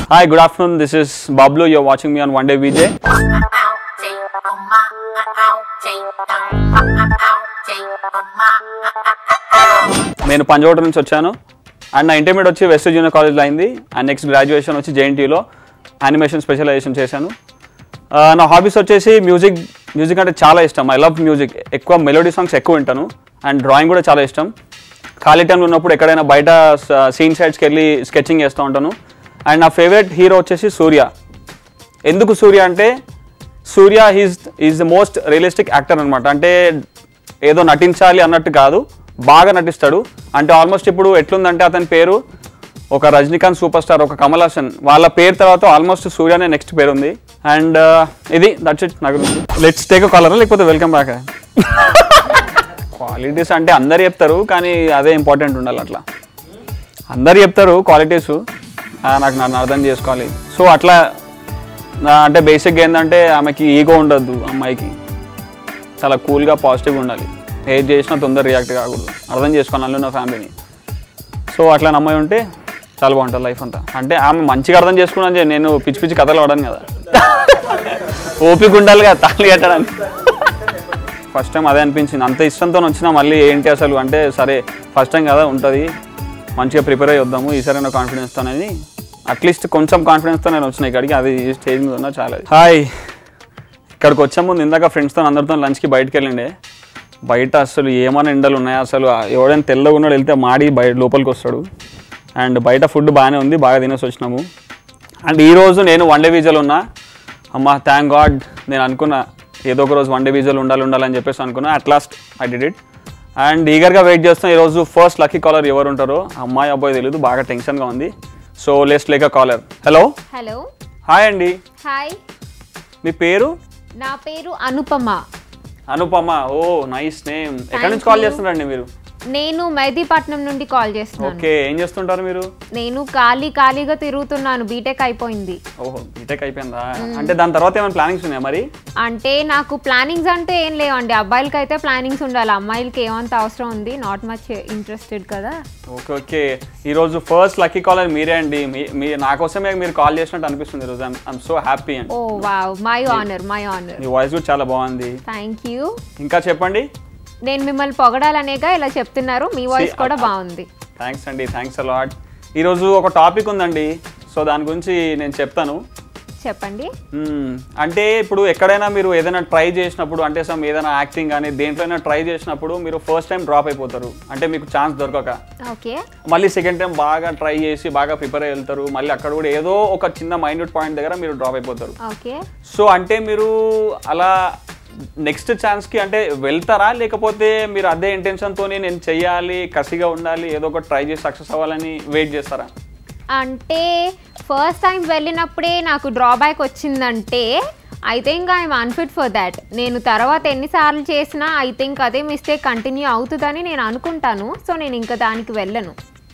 Hi, good afternoon. This is Bablu. You're watching me on One Day VJ. నేను పంజోట నుంచి వచ్చాను and నా intermediate వచ్చి వెస్ట్ జూనియర్ కాలేజ్లో అయింది అండ్ నెక్స్ట్ గ్రాడ్యుయేషన్ వచ్చి జేఎన్టీలో యానిమేషన్ స్పెషలైజేషన్ చేశాను ఆ, నా హాబీస్ వచ్చేసి మ్యూజిక్ మ్యూజిక్ అంటే చాలా ఇష్టం ఐ లవ్ మ్యూజిక్ ఎక్కువ మెలోడీ సాంగ్స్ ఎక్కువ వింటాను అండ్ డ్రాయింగ్ కూడా చాలా ఇష్టం ఖాళీ టైంలో ఉన్నప్పుడు ఎక్కడైనా బయట సీన్ సైడ్స్కి వెళ్ళి స్కెచింగ్ చేస్తూ ఉంటాను అండ్ నా ఫేవరెట్ హీరో వచ్చేసి సూర్య ఎందుకు సూర్య అంటే Surya he's is the most realistic actor అనమాట అంటే ఏదో నటించాలి అన్నట్టు కాదు బాగా నటిస్తాడు అంటే ఆల్మోస్ట్ ఇప్పుడు ఎట్లుందంటే అతని పేరు ఒక రజనీకాంత్ సూపర్ స్టార్ ఒక కమల్ హాసన్ వాళ్ళ పేరు తర్వాత ఆల్మోస్ట్ సూర్యనే నెక్స్ట్ పేరు ఉంది అండ్ ఇది దట్స్ ఇట్ నా గురించి లెట్స్ టేక్ కలర్ లేకపోతే వెల్కమ్ బ్యాక్ క్వాలిటీస్ అంటే అందరు చెప్తారు కానీ అదే ఇంపార్టెంట్ ఉండాలి అట్లా అందరు చెప్తారు క్వాలిటీస్ నాకు నన్ను అర్థం చేసుకోవాలి సో అట్లా నా- అంటే బేసిక్గా ఏంటంటే ఆమెకి ఈగో ఉండద్దు అమ్మాయికి చాలా కూల్గా పాజిటివ్గా ఉండాలి ఏది చేసినా తొందర రియాక్ట్ కాకూడదు అర్థం చేసుకోవాలి నన్ను నా ఫ్యామిలీని సో అట్లా అమ్మాయి ఉంటే చాలా బాగుంటుంది లైఫ్ అంతా అంటే ఆమె మంచిగా అర్థం చేసుకున్నాను చెప్పి నేను పిచ్చి పిచ్చి కథలు పడాను కదా ఓపిక ఉండాలి కదా తాళి కట్టడానికి ఫస్ట్ టైం అదే అనిపించింది అంత ఇష్టంతో వచ్చినా మళ్ళీ ఏంటి అసలు అంటే సరే ఫస్ట్ టైం కదా ఉంటుంది మంచిగా ప్రిపేర్ అయ్యి వద్దాము ఈసారైనా కాన్ఫిడెన్స్తో అనేది అట్లీస్ట్ కొంచెం కాన్ఫిడెన్స్తో నేను వచ్చిన ఇక్కడికి అది ఈ స్టేజ్ మీద ఉన్నా చాలా హాయ్ ఇక్కడికి వచ్చే ముందు ఇందాక ఫ్రెండ్స్తో అందరితో లంచ్కి బయటకు వెళ్ళండే బయట అసలు ఏమైనా ఎండలు ఉన్నాయా అసలు ఎవడైనా తెల్లగా ఉన్నాడు వెళ్తే మాడి బయట లోపలికి వస్తాడు అండ్ బయట ఫుడ్ బాగానే ఉంది బాగా తినేసి వచ్చినాము అండ్ ఈరోజు నేను వన్ డే వీజాలో ఉన్నా అమ్మ థ్యాంక్ గాడ్ నేను అనుకున్నా ఏదో ఒక రోజు వన్ డే వీజాలో ఉండాలి ఉండాలని చెప్పేసి అనుకున్నా at last I did it and ఈగర్గా వెయిట్ చేస్తాం ఈరోజు ఫస్ట్ లక్కీ కాలర్ ఎవరు ఉంటారో అమ్మాయి అబ్బాయి తెలియదు బాగా టెన్షన్గా ఉంది సో లెస్ట్ take caller hello hello hi అండి హాయ్ మీ పేరు నా పేరు Anupama Anupama oh nice name ఎక్కడి నుంచి Thank కాల్ you. చేస్తున్నారండి మీరు నేను మెహదీపట్నం నుండి కాల్ చేస్తున్నాను ఓకే ఏం చేస్తుంటారు మీరు నేను ఖాళీ ఖాళీగా తిరుగుతున్నాను బీటెక్ అయిపోయింది ఓహో బీటెక్ అయిపోయిందా అంటే దాని తర్వాత ఏమైనా ప్లానింగ్స్ ఉన్నాయా మరి అంటే నాకు ప్లానింగ్స్ అంటే ఏం లేవండి అబ్బాయిలకి అయితే ప్లానింగ్స్ ఉండాలి అమ్మాయిలకి ఏమంత అవసరం ఉంది నాట్ మచ్ ఇంట్రెస్టెడ్ కదా ఓకే ఓకే ఈరోజు ఫస్ట్ లక్కీ కాలర్ మీరే అండి మీ- మీ నా కోసమే మీరు కాల్ చేసినట్టు అనిపిస్తుంది ఈరోజు ఐమ్ సో హ్యాపీ అండి oh wow my honour my honour మీ వాయిస్ కూడా చాలా బాగుంది థ్యాంక్ యూ ఇంకా చెప్పండి నేను మిమ్మల్ని పొగడాలనేగా ఇలా చెప్తున్నారు మీ వాయిస్ See, కూడా I- బాగుంది థ్యాంక్స్ అండి థ్యాంక్స్ అలాట్ ఈరోజు ఒక టాపిక్ ఉందండి సో దాని గురించి నేను చెప్తాను చెప్పండి మ్మ్. అంటే ఇప్పుడు ఎక్కడైనా మీరు ఏదైనా ట్రై చేసినప్పుడు అంటే సమ్ ఏదైనా యాక్టింగ్ కానీ దేంట్లోనైనా ట్రై చేసినప్పుడు మీరు ఫస్ట్ టైం డ్రాప్ అయిపోతారు అంటే మీకు ఛాన్స్ దొరకక ఓకే మళ్ళీ సెకండ్ టైం బాగా ట్రై చేసి బాగా ప్రిపేర్ అయ్యి వెళ్తారు మళ్ళీ అక్కడ కూడా ఏదో ఒక చిన్న మైన్యూట్ పాయింట్ దగ్గర మీరు డ్రాప్ అయిపోతారు ఓకే సో అంటే మీరు అలా నెక్స్ట్ ఛాన్స్కి అంటే వెళ్తారా లేకపోతే మీరు అదే ఇంటెన్షన్తో నేను చెయ్యాలి కసిగా ఉండాలి ఏదో ఒకటి ట్రై చేసి సక్సెస్ అవ్వాలని వెయిట్ చేస్తారా అంటే ఫస్ట్ టైం వెళ్ళినప్పుడే నాకు డ్రాబ్యాక్ వచ్చిందంటే I think I'm unfit for that నేను తర్వాత ఎన్నిసార్లు చేసినా ఐ థింక్ అదే మిస్టేక్ కంటిన్యూ అవుతుందని నేను అనుకుంటాను సో నేను ఇంకా దానికి వెళ్ళను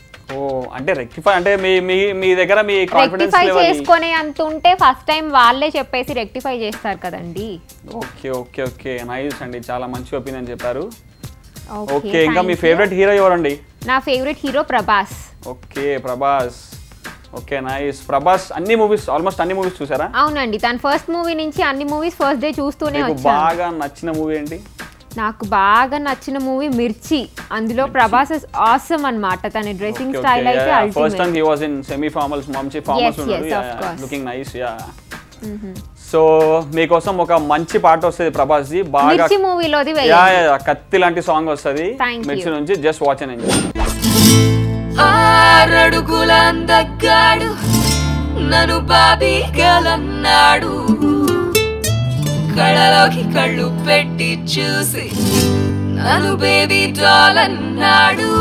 ఓ అంటే రెక్టిఫై అంటే మీ మీ మీ దగ్గర మీ కాన్ఫిడెన్స్ రెక్టిఫై లెవెల్ చేసుకునే అంత ఉంటే ఫస్ట్ టైం వాళ్ళే చెప్పేసి రెక్టిఫై చేస్తారు కదండి ఓకే ఓకే ఓకే నైస్ అండి చాలా మంచి ఒపీనియన్ చెప్పారు Okay, ఓకే ఇంకా మీ thank you. ఫేవరెట్ హీరో ఎవరండి నా favourite hero Prabhas okay Prabhas okay nice Prabhas అన్ని మూవీస్ ఆల్మోస్ట్ అన్ని మూవీస్ చూసారా అవునండి తన ఫస్ట్ మూవీ నుంచి అన్ని మూవీస్ ఫస్ట్ డే చూస్తూనే మీకు వచ్చాను బాగా నచ్చిన మూవీ ఏంటి నాకు బాగా నచ్చిన మూవీ మిర్చి అందులో ప్రభాస్ ఆసమ్ అన్నమాట తన డ్రెస్సింగ్ స్టైల్ అయితే first time ultimate he was in semi formals మంచి formals Yes, yes, of course. Looking nice yeah so మీకోసం ఒక మంచి పాట వస్తుంది ప్రభాస్ ది బాగా మిర్చి మూవీలోది యా వేయండి యా, కత్తి లాంటి సాంగ్ వస్తుంది Thank మిర్చి you. నుంచి జస్ట్ వాచ్ అండ్ ఎంజాయ్ ఆరడుగుల అందగాడు నన్ను బాబీగలన్నాడు కళ్ళలోకి కళ్ళు పెట్టి చూసి నన్ను బేబీ డాల్ అన్నాడు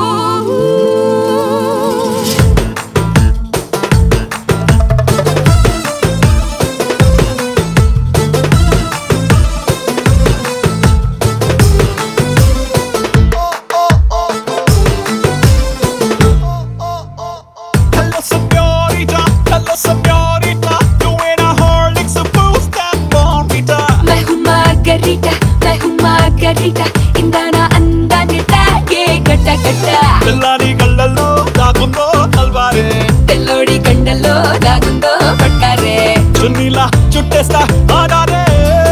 Hello, señorita. Hello, señorita. Doing a Horlicks to boost that bonita. मैं हूँ मार्गरीटा मैं हूँ मार्गरीटा ఇందానా అందాన్ని తాగే గట్ట గట్ట పిల్లాని కళ్ళల్లో దాగుందో కల్వారే తెల్లోడి కండల్లో దాగుందో పట్టారే చున్నీలా చుట్టేస్తా ఆడారే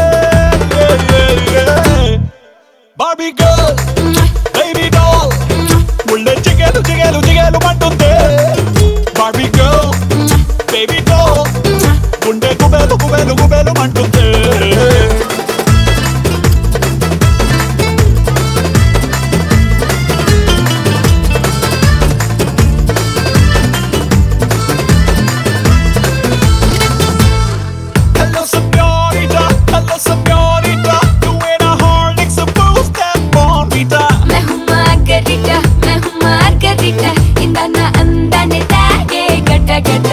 బార్బీ గర్ల్ బేబీ డాల్ ఉళ్ళే జిగేలు జిగేలు జిగేలు అంటుంది బార్బీ గర్ల్ బేబీ డాల్ గుండె గుబేలు గుబేలు గుబేలు అంటుంది Hello, señorita. Hello, señorita. You ain't a Horlicks, a boost that bonita. मैं हूँ मार्गरीटा मैं हूँ मार्गरीटा ఇందన్న అందాన్ని తాగే గడ్డ గడ్డ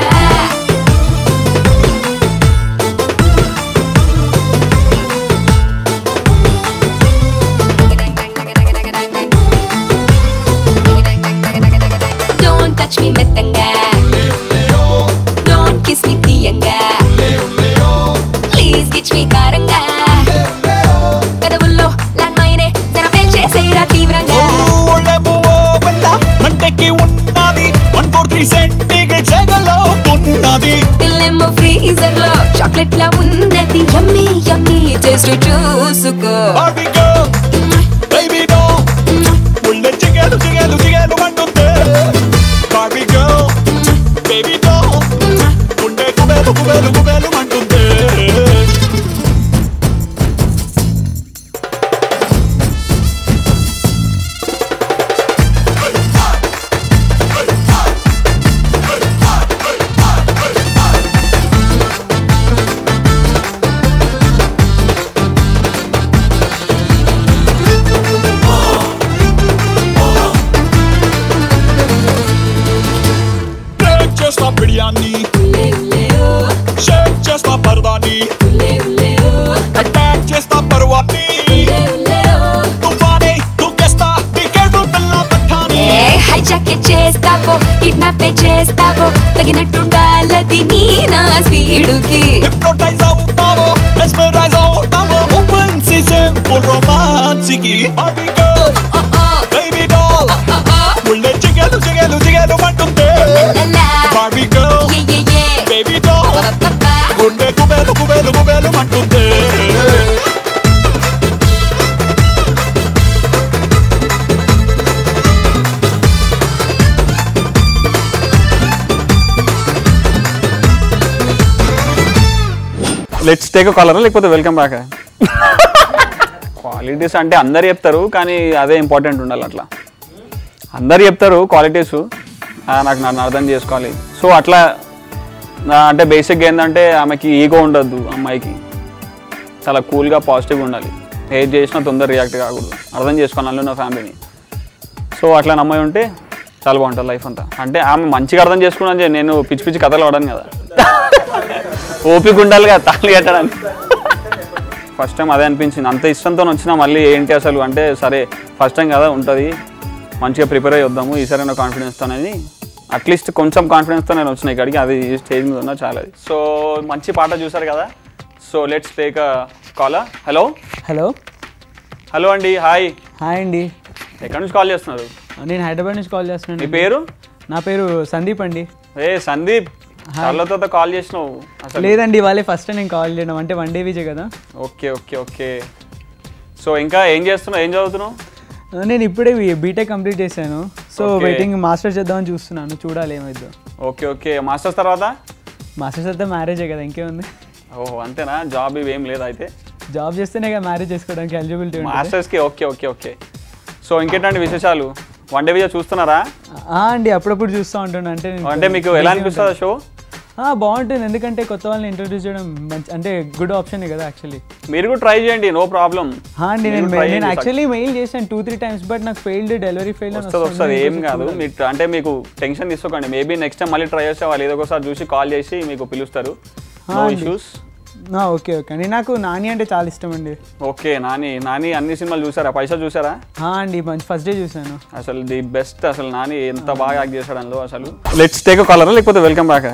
Don't touch me మెత్తంగా Don't kiss me తీయంగా Please గిచ్ me కారంగా పెదవుల్లో ల్యాండ్ మైనే జర చేసేరా తీవ్రంగా ఒళ్ళే పువ్వో పిల్ల, మంటకి ఉన్నది వన్ ఫోర్ త్రీ సెంటిగ్రేడ్ సెగలో ఉన్నది పిల్లేమో ఫ్రీజర్ లో చాక్లెట్ లా ఉన్నది యమ్మీ యమ్మీ టేస్ట్ చూసుకో Barbie girl, baby doll, ఒళ్ళే జిగేలు జిగేలు జిగేలు అంటుంది Barbie girl, baby doll, గుండె గుబేలు గుబేలు గుబేలు అంటుంది బ్రేక్ చేస్తా బిర్యానీ షేక్ చేస్తా పర్వాని అటాక్ చేస్తా పర్వాని తుఫానే దూకేస్తా టికెట్ పిల్ల పట్టాని హైజాక్ చేస్తావో కిడ్నాప్ చేస్తావో తగినట్టుండాలది నీ నా స్పీడుకి హిప్నోటైజ్ అవుతావో మెస్మరైజ్ అవుతావో ఓపెన్ సీజన్ ఫుల్ రొమాన్స్ కి బాబీ గర్ల్ బేబీ డాల్ ఒళ్ళే జిగేలు జిగేలు జిగేలు అంటుంది బాబీ గర్ల్ బేబీ డాల్ గుండె కుబేలు కుబేలు కుబేలు అంటుంది లెట్స్ టేక్ కాలర్ లేకపోతే వెల్కమ్ బ్యాక్ క్వాలిటీస్ అంటే అందరు చెప్తారు కానీ అదే ఇంపార్టెంట్ ఉండాలి అట్లా అందరు చెప్తారు క్వాలిటీస్ నాకు నన్ను అర్థం చేసుకోవాలి సో అట్లా నా అంటే బేసిక్గా ఏంటంటే ఆమెకి ఈగో ఉండొద్దు అమ్మాయికి చాలా కూల్గా పాజిటివ్గా ఉండాలి ఏది చేసినా తొందర రియాక్ట్ కాకూడదు అర్థం చేసుకోవాలి నా ఫ్యామిలీని సో అట్లా అమ్మాయి ఉంటే చాలా బాగుంటుంది లైఫ్ అంతా అంటే ఆమె మంచిగా అర్థం చేసుకున్నాను నేను పిచ్చి పిచ్చి కథలు పడాను కదా ఓపిక ఉండాలి కదా తాళి కట్టడానికి ఫస్ట్ టైం అదే అనిపించింది అంత ఇష్టంతో వచ్చినా మళ్ళీ ఏంటి అసలు అంటే సరే ఫస్ట్ టైం కదా ఉంటుంది మంచిగా ప్రిపేర్ అయ్యి వద్దాము ఈసారి నా కాన్ఫిడెన్స్తో అనేది అట్లీస్ట్ కొంచెం కాన్ఫిడెన్స్తో నేను వచ్చిన ఇక్కడికి అది ఈ స్టేజ్ మీద ఉన్నా చాలా సో మంచి పాట చూసారు కదా so let's take call hello hello hello అండి హాయ్ హాయ్ అండి ఎక్కడి నుంచి కాల్ చేస్తున్నారు నేను హైదరాబాద్ నుంచి కాల్ మీ చేస్తున్నాను పేరు నా పేరు సందీప్ అండి ఏ సందీప్ చాలా తర్వాత కాల్ చేసినావు అసలు లేదండి వాళ్ళే ఫస్ట్ నేను కాల్ చేయడం అంటే వన్ డే విజే కదా ఓకే ఓకే ఓకే సో ఇంకా ఏం చేస్తున్నావు ఏం చదువుతున్నావు నేను ఇప్పుడే బీటెక్ కంప్లీట్ చేశాను సో Okay. వెయిటింగ్ మాస్టర్స్ చేద్దామని చూస్తున్నాను చూడాలి ఏమైద్దో ఓకే ఓకే మాస్టర్స్ తర్వాత మాస్టర్స్ అయితే మ్యారేజే కదా ఇంకేముంది ఓహో అంతేనా జాబ్ ఇవి ఏం లేదు అయితే జాబ్ చేస్తేనే కదా మ్యారేజ్ చేసుకోవడానికి ఎలిజిబిలిటీ ఉంటుంది మాస్టర్స్కి ఓకే ఓకే ఓకే సో ఇంకేంటండి విశేషాలు వన్ డే వీడియో చూస్తున్నారా ఆ అండి అప్పుడప్పుడు చూస్తూ ఉంటాను అంటే నేను అంటే మీకు ఎలా busy అనిపిస్తుంది షో ఉంటాను. ఆ, బాగుంటుంది ఎందుకంటే కొత్త వాళ్ళని ఇంట్రొడ్యూస్ చేయడం మంచి అంటే గుడ్ ఆప్షన్ కదా యాక్చువల్లీ మీరు కూడా ట్రై చేయండి నో ప్రాబ్లం అండి నేను నేను యాక్చువల్లీ మెయిల్ చేశాను టూ త్రీ టైమ్స్ బట్ నాకు ఫెయిల్డ్ డెలివరీ ఫెయిల్ అని వస్తుంది వస్తుంది ఏం కాదు మీకు అంటే మీకు టెన్షన్ తీసుకోకండి మేబీ నెక్స్ట్ టైం మళ్ళీ ట్రై చేస్తే వాళ్ళు ఏదో ఒకసారి చూసి కాల్ చేసి మీకు పిలుస్తారు నో అండి. ఇష్యూస్ ఓకే ఓకే అండి నాకు నాని అంటే చాలా ఇష్టం అండి ఓకే నాని నాని అన్ని సినిమాలు చూసారా పైసా చూసారా ఆ, అండి మంచి ఫస్ట్ డే చూశాను అసలు ది బెస్ట్ అసలు నాని ఎంత బాగా యాక్ట్ చేశాడు అందులో అసలు లెట్స్ టేక్ కాలర్ లేకపోతే వెల్కమ్ బ్యాక్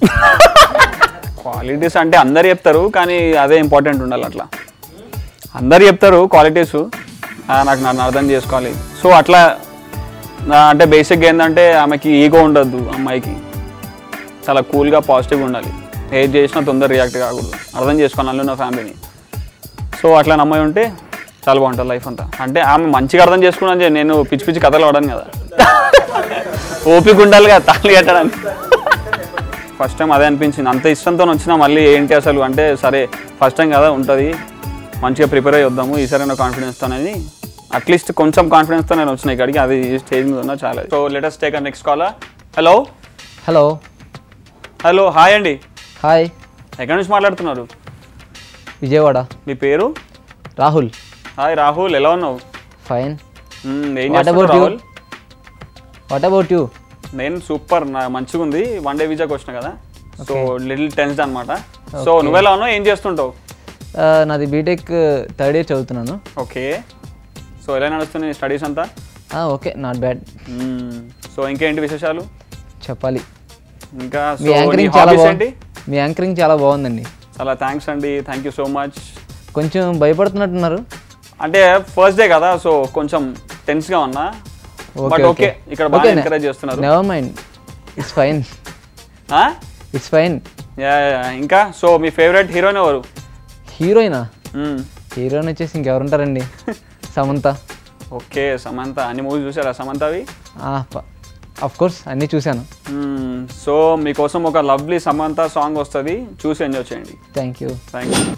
క్వాలిటీస్ అంటే అందరు చెప్తారు కానీ అదే ఇంపార్టెంట్ ఉండాలి అట్లా అందరు చెప్తారు క్వాలిటీస్ నాకు నన్ను అర్థం చేసుకోవాలి సో అట్లా నా అంటే బేసిక్గా ఏంటంటే ఆమెకి ఈగో ఉండొద్దు అమ్మాయికి చాలా కూల్గా పాజిటివ్గా ఉండాలి ఏది చేసినా తొందర రియాక్ట్ కాకూడదు అర్థం చేసుకోవాలి నా ఫ్యామిలీని సో అట్లా నమ్మాయి ఉంటే చాలా బాగుంటుంది లైఫ్ అంతా అంటే ఆమె మంచిగా అర్థం చేసుకున్నాను నేను పిచ్చి పిచ్చి కథలు పడాను కదా ఓపిక ఉండాలి కదా తాళి కట్టడానికి ఫస్ట్ టైం అదే అనిపించింది అంత ఇష్టంతో వచ్చినా మళ్ళీ ఏంటి అసలు అంటే సరే ఫస్ట్ టైం కదా ఉంటుంది మంచిగా ప్రిపేర్ అయ్యి వద్దాము ఈసారి కాన్ఫిడెన్స్తో అనేది అట్లీస్ట్ కొంచెం కాన్ఫిడెన్స్తో నేను వచ్చిన ఇక్కడికి అది ఈ స్టేజ్ మీద ఉన్నా చాలా so latest take next call hello hello hello hi అండి హాయ్ ఎక్కడి నుంచి మాట్లాడుతున్నారు విజయవాడ మీ పేరు రాహుల్ హాయ్ రాహుల్ ఎలా ఉన్నావు ఫైన్ మ్మ్, ఏం What చేస్తున్నావు about you? Rahul what about you నేను సూపర్ నా మంచిగా ఉంది వన్ డే వీజాకి వచ్చిన కదా సో లిటిల్ టెన్స్డ్ అనమాట సో Okay. నువ్వెలా ఉన్నావు ఏం చేస్తుంటావు నాది బీటెక్ థర్డ్ ఇయర్ చదువుతున్నాను ఓకే సో ఎలా నడుస్తుంది స్టడీస్ అంతా okay not bad hmm. So ఇంకేంటి విశేషాలు చెప్పాలి ఇంకా మీ సో నీ యాంకరింగ్ చాలా హాబీస్ బాగుంది ఏంటి మీ యాంకరింగ్ చాలా బాగుందండి చాలా థ్యాంక్స్ అండి థ్యాంక్ యూ సో మచ్ కొంచెం భయపడుతున్నట్టున్నారు అంటే ఫస్ట్ డే కదా సో కొంచెం టెన్స్గా ఉన్నా బట్ ఓకే ఇక్కడ బాగా ఎంకరేజ్ చేస్తున్నారు నెవర్ మైండ్ ఇట్స్ ఫైన్ ఆ? ఇట్స్ ఫైన్ యా, యా, ఇంకా సో మీ ఫేవరెట్ హీరోయిన్ ఎవరు హీరోయినా మ్మ్. హీరోయిన్ వచ్చేసి ఇంకెవరుంటారండి సమంత ఓకే సమంత అన్ని మూవీస్ చూసారా సమంతవి అఫ్ కోర్స్ అన్నీ చూశాను మ్మ్. సో మీకోసం ఒక లవ్లీ సమంత సాంగ్ వస్తుంది చూసి ఎంజాయ్ చేయండి థ్యాంక్ యూ థ్యాంక్ యూ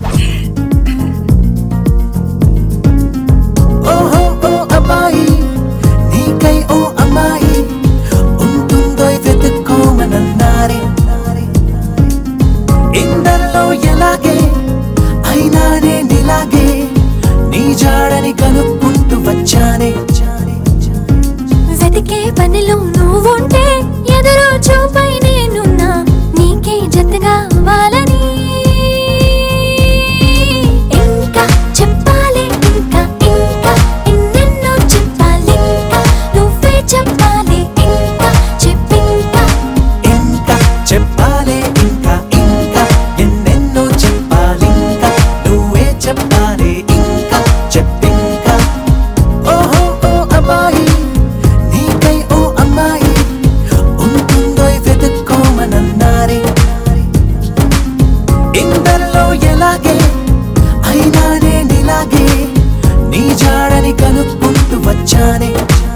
ఓహో ఓ అమ్మాయి నీకై ఓ అమ్మాయి ఉంటుందో వెతుక్కోమనన్నారే ఇందరిలో ఎలాగే అయినానే నిలాగే నీ జాడని కనుక్కుంటూ వచ్చానే వెతికే పనిలో నువ్వుంటే ఎదురు చూపై నేనున్నా నీకే జతగా అవ్వాలని ఇంకా చెప్పాలి ఇంకా ఇంకా ఎన్నెన్నో చెప్పాలి ఇంకా నువ్వే చెప్పాలి ఇంకా చెప్పింకా ఇంకా చెప్పాలే ఇంకా ఇంకా ఎన్నెన్నో చెప్పాలింకా నువ్వే చెప్పాలి ఇంకా చెప్పింకా ఓహో ఓ అమ్మాయి నీకై ఓ అమ్మాయి ఉంటుందో వెతుక్కోమనన్నారే ఇందరిలో ఎలాగే అయినానే నిలాగే నీ జాడని కనుక్కుంటూ వచ్చానే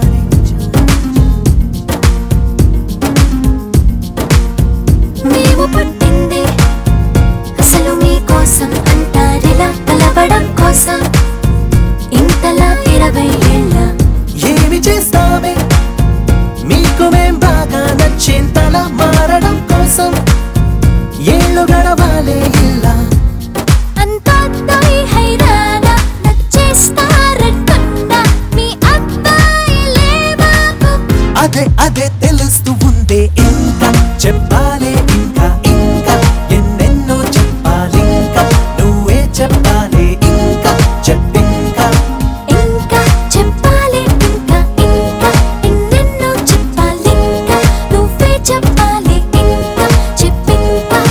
మేము పుట్టింది అసలు మీకోసం అంటారిలా కలవడం కోసం ఇంతలా ఇరవై ఏళ్ళ ఏమి చేస్తామే మీకు మేం బాగా నచ్చేంతలా మారడం కోసం ఏళ్ళు గడవాలే ఇలా అంతొద్దై హైరానా నచ్చేస్తారనుకున్నా మీ అబ్బాయిలే మాకు అదే అదే తెలుస్తూ ఉందే ఇంకా చెప్పాలే ఇంకా ఇంకా ఎన్నెన్నో చెప్పాలింకా నువ్వే చెప్పాలి ఇంకా చెప్పింకా ఇంకా చెప్పాలి ఇంకా ఇంకా ఎన్నెన్నో చెప్పాలి ఇంకా నువ్వే చెప్పాలి ఇంకా చెప్పింకా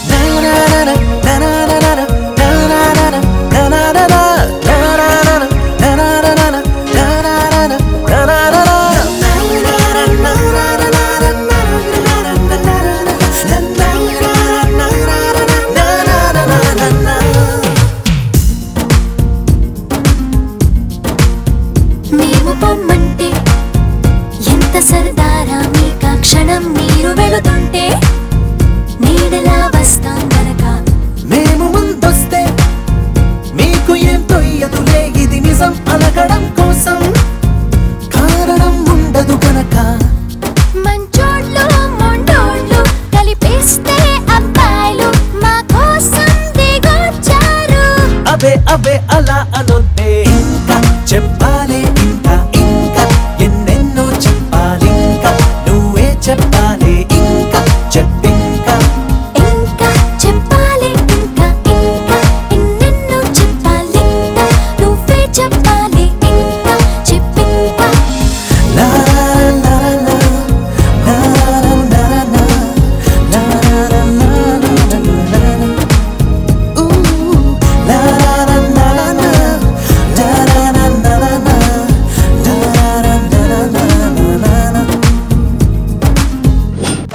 మేము పొమ్మంటే ఎంత సరదారా మీకా క్షణం మీరు వెళుతుంటే నీడలా వస్తాం గనక మేము ముందొస్తే మీకు ఏం తొయ్యదులే ఇది నిజం అనగడం కోసం కారణం ఉండదు కనుక మంచోళ్ళు మొండోళ్ళు కలిపేస్తే అబ్బాయిలు మా కోసం దిగొచ్చారు అవే అవే అలా అనొద్దే ఇంకా చెప్పాలి ఇంకా ఇంకా ఎన్నెన్నో చెప్పాలి ఇంకా నువ్వే చెప్పాలి ఇంకా చెప్పింకా ఇంకా చెప్పాలి ఇంకా ఇంకా ఎన్నెన్నో చెప్పాలి ఇంకా నువ్వే చెప్పాలి ఇంకా చెప్పింకా లా లా లా లా లా లా లా లా లా లా లా లా లా లా లా లా ఊ లా లా లా లా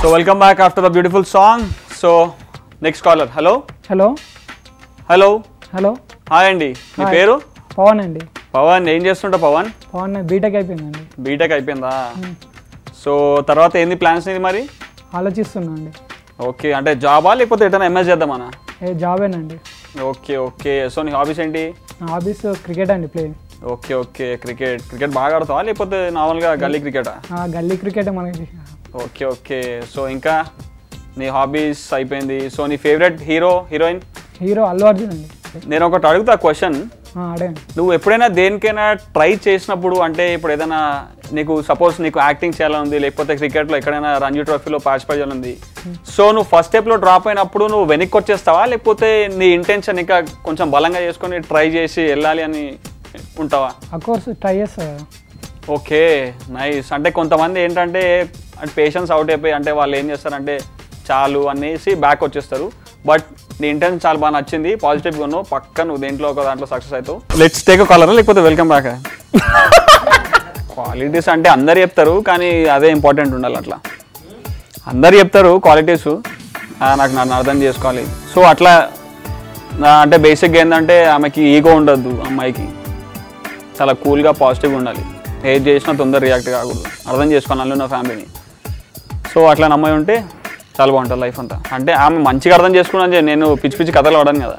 so welcome back after the beautiful song so next caller hello hello hello hello hi అండి మీ Hi. పేరు పవన్ అండి పవన్ ఏం చేస్తుంటా పవన్ పవన్ బీటెక్ అయిపోయిందండి బీటెక్ అయిపోయిందా సో తర్వాత ఏంది ప్లాన్స్ ఇది మరి ఆలోచిస్తున్నా అండి ఓకే అంటే జాబా లేకపోతే ఎటైనా ఎంఎస్ చేద్దామనా ఏ జాబేనండి ఓకే ఓకే సో నీ హాబీస్ ఏంటి నా హాబీస్ క్రికెట్ అండి play okay okay cricket cricket బాగా ఆడతావా లేకపోతే నార్మల్గా గల్లీ క్రికెటా గల్లీ క్రికెట్ మనకి ఓకే ఓకే సో ఇంకా నీ హాబీస్ అయిపోయింది సో నీ favourite hero heroine hero Allu Arjun అండి నేను ఒకటి అడుగుతా క్వశ్చన్ ఆ, అడగండి నువ్వు ఎప్పుడైనా దేనికైనా ట్రై చేసినప్పుడు అంటే ఇప్పుడు ఏదైనా నీకు సపోజ్ నీకు యాక్టింగ్ చేయాలనుంది లేకపోతే క్రికెట్లో ఎక్కడైనా రంజీ ట్రోఫీలో పార్టిసిపేట్ చేయాలనుంది సో నువ్వు ఫస్ట్ స్టెప్లో డ్రాప్ అయినప్పుడు నువ్వు వెనక్కి వచ్చేస్తావా లేకపోతే నీ ఇంటెన్షన్ ఇంకా కొంచెం బలంగా చేసుకొని ట్రై చేసి వెళ్ళాలి అని ఉంటావా కోర్స్ ట్రై చేస్తా కదా ఓకే నైస్ అంటే కొంతమంది ఏంటంటే పేషెన్స్ అవుట్ అయిపోయి అంటే వాళ్ళు ఏం చేస్తారంటే చాలు అనేసి బ్యాక్ వచ్చేస్తారు బట్ నీ ఇంటెన్షన్ చాలా బాగా నచ్చింది పాజిటివ్గా ఉన్నావు పక్క నువ్వు దేంట్లో ఒక దాంట్లో సక్సెస్ అవుతావు లెట్స్ టేక్ కలర్ లేకపోతే వెల్కమ్ బ్యాక్ క్వాలిటీస్ అంటే అందరు చెప్తారు కానీ అదే ఇంపార్టెంట్ ఉండాలి అట్లా అందరు చెప్తారు క్వాలిటీస్ నాకు నన్ను అర్థం చేసుకోవాలి సో అట్లా నా- అంటే బేసిక్గా ఏంటంటే ఆమెకి ఈగో ఉండద్దు అమ్మాయికి చాలా కూల్గా పాజిటివ్గా ఉండాలి ఏది చేసినా తొందర రియాక్ట్ కాకూడదు అర్థం చేసుకోవాలి నన్ను నా ఫ్యామిలీని సో అట్లా నమ్మాయి ఉంటే చాలా బాగుంటుంది లైఫ్ అంతా అంటే ఆమె మంచిగా అర్థం చేసుకున్నాను నేను పిచ్చి పిచ్చి కథలు పడాను కదా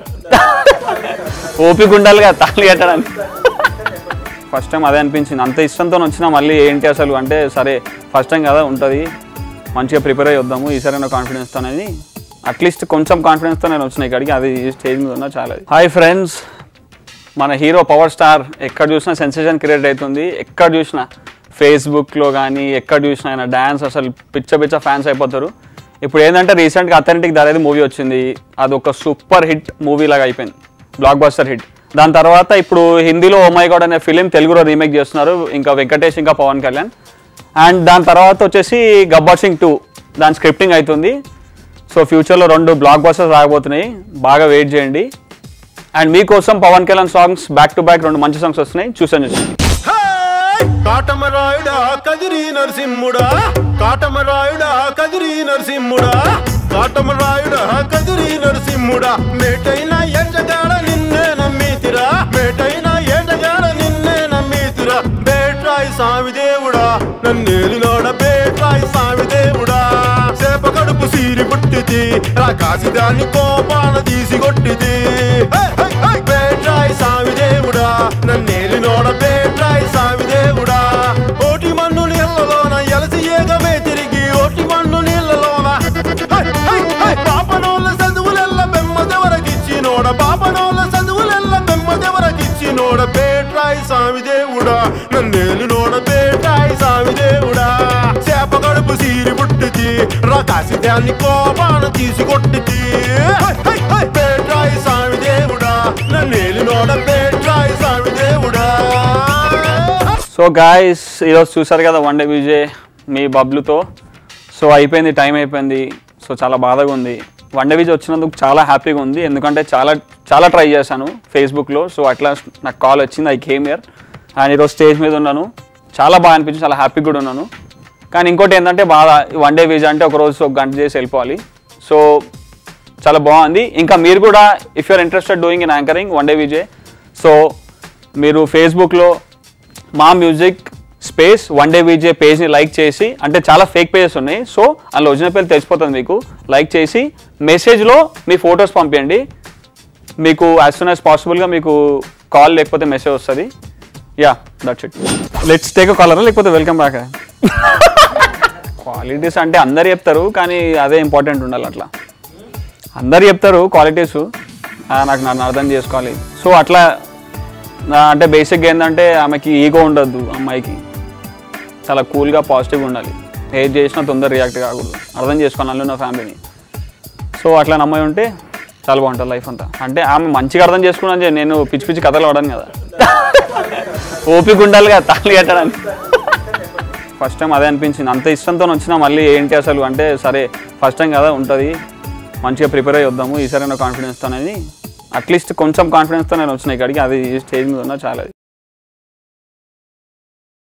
ఓపిక ఉండాలి కదా తాళి కట్టడానికి ఫస్ట్ టైం అదే అనిపించింది అంత ఇష్టంతో వచ్చినా మళ్ళీ ఏంటి అసలు అంటే సరే ఫస్ట్ టైం కదా ఉంటుంది మంచిగా ప్రిపేర్ అయ్యి వద్దాము ఈసారైనా కాన్ఫిడెన్స్తో అనేది అట్లీస్ట్ కొంచెం కాన్ఫిడెన్స్తో నేను వచ్చిన ఇక్కడికి అది ఈ స్టేజ్ మీద ఉన్నా చాలా హాయ్ ఫ్రెండ్స్ మన హీరో పవర్ స్టార్ ఎక్కడ చూసినా సెన్సేషన్ క్రియేట్ అవుతుంది ఎక్కడ చూసినా ఫేస్బుక్లో కానీ ఎక్కడ చూసినా ఆయన డ్యాన్స్ అసలు పిచ్చ పిచ్చ ఫ్యాన్స్ అయిపోతారు ఇప్పుడు ఏంటంటే రీసెంట్గా అథెంటిక్ దారేది మూవీ వచ్చింది అది ఒక సూపర్ హిట్ మూవీ లాగా అయిపోయింది బ్లాక్ బస్టర్ హిట్ దాని తర్వాత ఇప్పుడు హిందీలో ఓ మై గాడ్ అనే ఫిలిం తెలుగులో రీమేక్ చేస్తున్నారు ఇంకా వెంకటేష్ ఇంకా పవన్ కళ్యాణ్ అండ్ దాని తర్వాత వచ్చేసి గబ్బర్ సింగ్ టూ దాని స్క్రిప్టింగ్ అవుతుంది సో ఫ్యూచర్లో రెండు బ్లాక్ బస్టర్స్ రాకపోతున్నాయి బాగా వెయిట్ చేయండి అండ్ మీకోసం Pavan Kalyan songs back to back రెండు మంచి సాంగ్స్ వస్తున్నాయి చూసాను చూసాను కాటమరాయుడా కదిరి నరసింహుడా కాటమరాయుడా కదిరి నరసింహుడా కాటమరాయుడా కదిరి నరసింహుడా మేటైన ఎట్టగాడ నిన్నే నమ్మితిరా మేటైన ఎట్టగాడ నిన్నే నమ్మితిరా బేట్రాయి స్వామి దేవుడా నన్నేలినోడ బేట్రాయి స్వామి దేవుడా సేప కడుపు సీరి పుట్టిది రాకాసి దాన్ని కోపాన తీసి కొట్టిది హై, హై, హై. బేట్రాయి స్వామి దేవుడా నన్నేలినోడ బేట్రాయి స్వామి దేవుడా ఓటి మన్ను నీళ్ళలోన ఎలసి ఏగమే తిరిగి ఓటి మన్ను నీళ్ళలోన హై, హై, హై. పాపనోళ్ళ చదువులెల్ల బెమ్మదెవరకిచ్చినోడ పాపనోళ్ళ చదువులెల్ల బెమ్మదెవరకిచ్చినోడ బేట్రాయి స్వామి దేవుడా నన్నేలినోడ బేట్రాయి స్వామి దేవుడా చేప కడుపు సీరి పుట్టిది రకాసి దాన్ని కోపాన తీసి కొట్టిది హై, హై, హై. బేట్రాయి స్వామి దేవుడా నన్నేలినోడ బేట్రాయి స్వామి దేవుడా సో గాయస్ ఈరోజు చూసారు కదా వన్ డే విజయ్ మీ బబ్లుతో సో అయిపోయింది టైం అయిపోయింది సో చాలా బాధగా ఉంది వన్ డే విజయ్ వచ్చినందుకు చాలా హ్యాపీగా ఉంది ఎందుకంటే చాలా చాలా ట్రై చేశాను ఫేస్బుక్లో సో అట్లా నాకు కాల్ వచ్చింది ఐ కేమ్ ఇయర్ అండ్ ఈరోజు స్టేజ్ మీద ఉన్నాను చాలా బాగా అనిపించింది చాలా హ్యాపీగా కూడా ఉన్నాను కానీ ఇంకోటి ఏంటంటే బాధ వన్ డే విజయ్ అంటే ఒక రోజు ఒక గంట చేసి వెళ్ళిపోవాలి సో చాలా బాగుంది ఇంకా మీరు కూడా if you are interested doing in anchoring one day Vijay so మీరు ఫేస్బుక్లో మా music space one day VJ పేజ్ని లైక్ చేసి అంటే చాలా ఫేక్ పేజెస్ ఉన్నాయి సో అందులో ఒరిజినల్ పేరు తెలిసిపోతుంది మీకు లైక్ చేసి మెసేజ్లో మీ ఫొటోస్ పంపించండి మీకు యాజ్ సూన్ యాజ్ పాసిబుల్గా మీకు కాల్ లేకపోతే మెసేజ్ వస్తుంది yeah that's it let's take colour లేకపోతే వెల్కమ్ బ్యాక్ క్వాలిటీస్ అంటే అందరు చెప్తారు కానీ అదే ఇంపార్టెంట్ ఉండాలి అట్లా అందరు చెప్తారు క్వాలిటీస్ నాకు నన్ను అర్థం చేసుకోవాలి సో అట్లా నా- అంటే బేసిక్గా ఏంటంటే ఆమెకి ఈగో ఉండద్దు అమ్మాయికి చాలా కూల్గా పాజిటివ్గా ఉండాలి ఏది చేసినా తొందర రియాక్ట్ కాకూడదు అర్థం చేసుకోవాలి నన్ను నా ఫ్యామిలీని సో అట్లా నమ్మాయి ఉంటే చాలా బాగుంటుంది లైఫ్ అంతా అంటే ఆమె మంచిగా అర్థం చేసుకున్నాను నేను పిచ్చి పిచ్చి కథలు పడాను కదా ఓపిక ఉండాలి కదా తాళి కట్టడానికి ఫస్ట్ టైం అదే అనిపించింది అంత ఇష్టంతో వచ్చినా మళ్ళీ ఏంటి అసలు అంటే సరే ఫస్ట్ టైం కదా ఉంటుంది మంచిగా ప్రిపేర్ అయ్యి వద్దాము ఈసారైనా కాన్ఫిడెన్స్తో అనేది అట్లీస్ట్ కొంచెం కాన్ఫిడెన్స్తో నేను వచ్చిన ఇక్కడికి అది ఈ స్టేజ్ మీద ఉన్నా చాలా